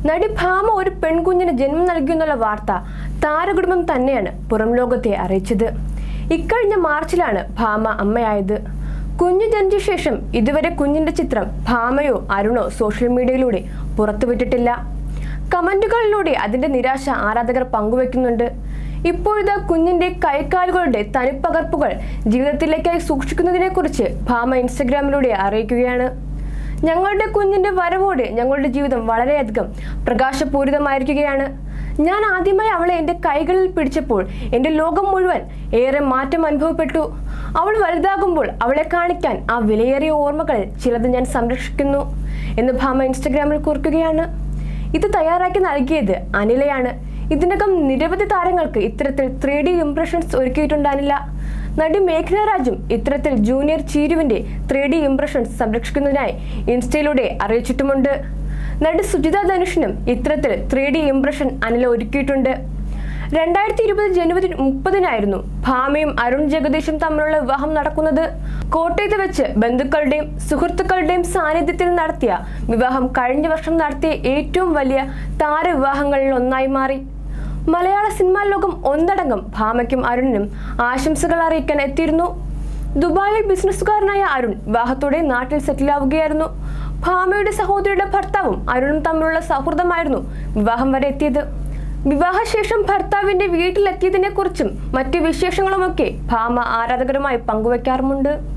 നടി ഭാമ ഒരു പെൺകുഞ്ഞിന് ജന്മം നൽകിയെന്നുള്ള വാർത്ത താരകുടുംബം തന്നെയാണ് പുറം ലോകത്തെ അറിയിച്ചത് ഇക്കഴിഞ്ഞ മാർച്ചിലാണ് ഭാമ അമ്മയായത് കുഞ്ഞു ജനിച്ച ശേഷം ഇതുവരെ കുഞ്ഞിന്റെ ചിത്രം ഭാമയോ അരുണോ സോഷ്യൽ മീഡിയയിലൂടെ പുറത്തുവിട്ടിട്ടില്ല കമന്റുകളിലൂടെ അതിന്റെ നിരാശ ആരാധകർ പങ്കുവെക്കുന്നുണ്ട് ഇപ്പോഴിതാ കുഞ്ഞിന്റെ കൈക്കാലുകളുടെ തനിപ്പകർപ്പുകൾ ജീവിതത്തിലേക്കായി സൂക്ഷിക്കുന്നതിനെക്കുറിച്ച് ഭാമ ഇൻസ്റ്റഗ്രാമിലൂടെ അറിയിക്കുകയാണ് ഞങ്ങളുടെ കുഞ്ഞിന്റെ വരവോടെ ഞങ്ങളുടെ ജീവിതം വളരെയധികം പ്രകാശപൂരിതമായിരിക്കുകയാണ് ഞാൻ ആദ്യമായി അവളെ എൻ്റെ കൈകളിൽ പിടിച്ചപ്പോൾ എൻ്റെ ലോകം മുഴുവൻ ഏറെ മാറ്റം അനുഭവപ്പെട്ടു അവൾ വലുതാകുമ്പോൾ അവളെ കാണിക്കാൻ ആ വിലയേറിയ ഓർമ്മകളിൽ ചിലത് ഞാൻ സംരക്ഷിക്കുന്നു എന്ന് ഭാമ ഇൻസ്റ്റഗ്രാമിൽ കുറിക്കുകയാണ് ഇത് തയ്യാറാക്കി നൽകിയത് അനിലയാണ് ഇതിനകം നിരവധി താരങ്ങൾക്ക് ഇത്തരത്തിൽ ത്രീ ഡി ഇംപ്രഷൻസ് ഒരുക്കിയിട്ടുണ്ടായിരുന്നില്ല നടി മേഘ്ന രാജും ഇത്തരത്തിൽ ജൂനിയർ ചീരുവിന്റെ ത്രീ ഡി ഇംപ്രഷൻസ് സംരക്ഷിക്കുന്നതിനായി ഇൻസ്റ്റയിലൂടെ അറിയിച്ചിട്ടുമുണ്ട് നടി സുജിത ധനുഷിനും ഇത്തരത്തിൽ ത്രീ ഡി ഇംപ്രഷൻ അനില ഒരുക്കിയിട്ടുണ്ട് രണ്ടായിരത്തി ഇരുപത് ജനുവരി മുപ്പതിനായിരുന്നു ഭാമയും അരുൺ ജഗദീഷും തമ്മിലുള്ള വിവാഹം നടക്കുന്നത് കോട്ടയത്ത് വെച്ച് ബന്ധുക്കളുടെയും സുഹൃത്തുക്കളുടെയും സാന്നിധ്യത്തിൽ നടത്തിയ വിവാഹം കഴിഞ്ഞ വർഷം നടത്തിയ ഏറ്റവും വലിയ താരവിവാഹങ്ങളിൽ ഒന്നായി മാറി മലയാള സിനിമാ ലോകം ഒന്നടങ്കം ഭാമയ്ക്കും അരുണിനും ആശംസകൾ അറിയിക്കാൻ എത്തിയിരുന്നു ദുബായിൽ ബിസിനസ്സുകാരനായ അരുൺ വിവാഹത്തോടെ നാട്ടിൽ സെറ്റിലാവുകയായിരുന്നു ഭാമയുടെ സഹോദരിയുടെ ഭർത്താവും അരുണും തമ്മിലുള്ള സൗഹൃദമായിരുന്നു വിവാഹം വരെ എത്തിയത് വിവാഹശേഷം ഭർത്താവിന്റെ വീട്ടിലെത്തിയതിനെ കുറിച്ചും മറ്റ് വിശേഷങ്ങളുമൊക്കെ ഭാമ ആരാധകരുമായി പങ്കുവയ്ക്കാറുമുണ്ട്